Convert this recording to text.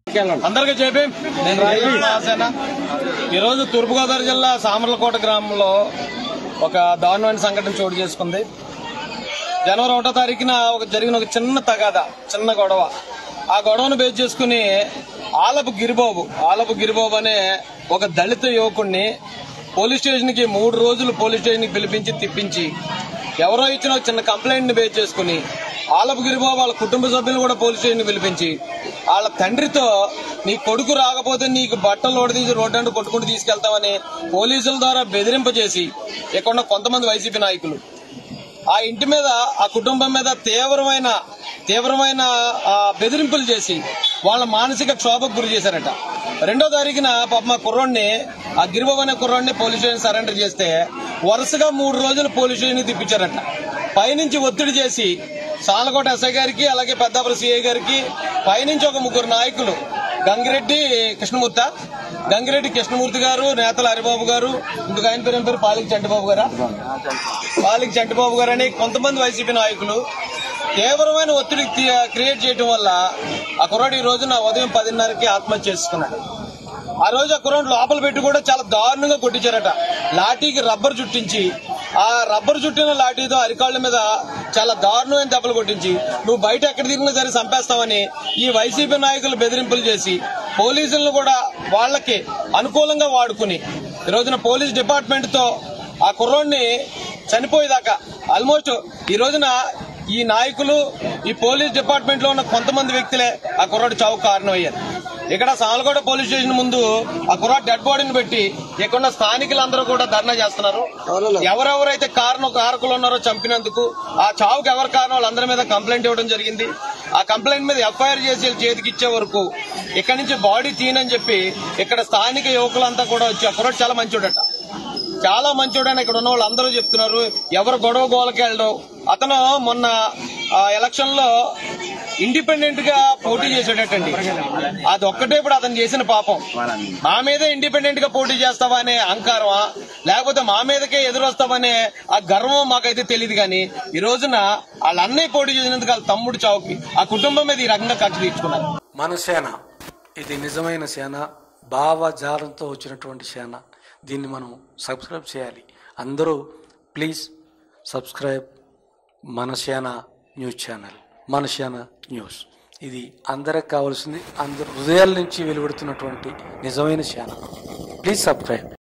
అందరికీ చెప్పి నేను రాజేష్ మహాసేన ఈరోజు తూర్పుగోదావరి జిల్లా సామర్లకోట గ్రామంలో ఒక దారుణమైన సంఘటన చోటు చేసుకుంది జనవరి ఒకటో తారీఖున ఒక జరిగిన ఒక చిన్న తగాద చిన్న గొడవ ఆ గొడవను బేస్ చేసుకుని ఆలపు గిరిబాబు ఆలపు గిరిబాబు అనే ఒక దళిత యువకుడిని పోలీస్ స్టేషన్ కి మూడు రోజులు పోలీస్ స్టేషన్ కి పిలిపించి తిప్పించి ఎవరో ఇచ్చిన ఒక చిన్న కంప్లైంట్ ని బేస్ చేసుకుని ఆలపు గిరిబాబు వాళ్ళ కుటుంబ సభ్యులు కూడా పోలీస్ స్టేషన్ కి పిలిపించి వాళ్ళ తండ్రితో నీ కొడుకు రాకపోతే నీకు బట్టలు ఓడదీసి రోడ్డు కొట్టుకుంటూ తీసుకెళ్తామని పోలీసుల ద్వారా బెదిరింపజేసి ఇక్కడ ఉన్న కొంతమంది వైసీపీ నాయకులు ఆ ఇంటి మీద ఆ కుటుంబం మీద తీవ్రమైన తీవ్రమైన ఆ, బెదిరింపులు చేసి వాళ్ళ మానసిక క్షోభకు గురి చేశారట రెండో తారీఖున పాప మా కుర్రోడిని ఆ గిరిబాబు అనే కుర్రోడిని పోలీస్ స్టేషన్ సరెండర్ చేస్తే వరుసగా మూడు రోజులు పోలీస్ స్టేషన్ తిప్పించారట పైనుంచి ఒత్తిడి చేసి సాలకోట ఎస్ఐ గారికి అలాగే పెద్దాపురం సిఐ గారికి పైనుంచి ఒక ముగ్గురు నాయకులు గంగిరెడ్డి కృష్ణమూర్త గంగిరెడ్డి కృష్ణమూర్తి గారు నేతల హరిబాబు గారు ఇంకొక ఆయన పేరు ఏం పేరు పాలిక చంటిబాబు గారా పాలిక చంటిబాబు గారు అని కొంతమంది వైసీపీ నాయకులు తీవ్రమైన ఒత్తిడి క్రి- క్రియేట్ చేయడం వల్ల ఆ కుర్రాడు ఈ రోజున ఉదయం పదిన్నరకి ఆత్మహత్య చేసుకున్నాడు ఆ రోజు ఆ కుర్రాడు లోపల పెట్టి కూడా చాలా దారుణంగా కొట్టించారట లాఠీకి రబ్బర్ చుట్టించి ఆ రబ్బర్ చుట్టిన లాఠీతో అరికాళ్ళ మీద చాలా దారుణమైన దెబ్బలు కొట్టించి నువ్వు బయట ఎక్కడ తిరిగినా సరే చంపేస్తావని ఈ వైసీపీ నాయకులు బెదిరింపులు చేసి పోలీసులను కూడా వాళ్ళకి అనుకూలంగా వాడుకుని ఈ రోజున పోలీస్ డిపార్ట్మెంట్ తో ఆ కుర్రోడిని చనిపోయేదాకా ఆల్మోస్ట్ ఈ రోజున ఈ నాయకులు ఈ పోలీస్ డిపార్ట్మెంట్ లో ఉన్న కొంతమంది వ్యక్తులే ఆ కుర్రాడు చావు కారణం అయ్యారు ఇక్కడ సాలగొడ పోలీస్ స్టేషన్ ముందు ఆ కుర్రాడు డెడ్ బాడీని పెట్టి ఇక్కడ ఉన్న స్థానికులందరూ కూడా ధర్నా చేస్తున్నారు ఎవరెవరైతే కారణం కారకులు ఉన్నారో చంపినందుకు ఆ చావుకి ఎవరు కారణం వాళ్ళందరి మీద కంప్లైంట్ ఇవ్వడం జరిగింది ఆ కంప్లైంట్ మీద ఎఫ్ఐఆర్ చేసి వీళ్ళ చేతికి ఇచ్చే వరకు ఇక్కడ నుంచి బాడీ తీనని చెప్పి ఇక్కడ స్థానిక యువకులంతా కూడా వచ్చి ఆ కుర్రాడు చాలా మంచోడట చాలా మంచోడని ఇక్కడ ఉన్న వాళ్ళందరూ చెప్తున్నారు ఎవరు గొడవ గోలకి వెళ్ళడం అతను మొన్న ఆ, ఎలక్షన్ లో ఇండిపెండెంట్ గా పోటీ చేసేటట్టండి అది ఒక్కటే ఇప్పుడు అతను చేసిన పాపం మా మీదే ఇండిపెండెంట్ గా పోటీ చేస్తావా అనే అహంకారమా లేకపోతే మా మీదకే ఎదురొస్తావనే ఆ గర్వం మాకైతే తెలియదు కానీ ఈ రోజున వాళ్ళ అన్నయ్య పోటీ చేసినందుకు వాళ్ళ తమ్ముడు చావుకి ఆ కుటుంబం మీద ఈ రకంగా ఖర్చు తీర్చుకున్నారు మన సేన ఇది నిజమైన సేన భావజాలంతో వచ్చినటువంటి సేన దీన్ని మనం సబ్స్క్రైబ్ చేయాలి అందరూ ప్లీజ్ సబ్స్క్రైబ్ మన సేన న్యూస్ ఛానల్ మన సేన న్యూస్ ఇది అందరికి కావాల్సింది అందరు హృదయాల నుంచి వెలువడుతున్నటువంటి నిజమైన సేన ప్లీజ్ సబ్స్క్రైబ్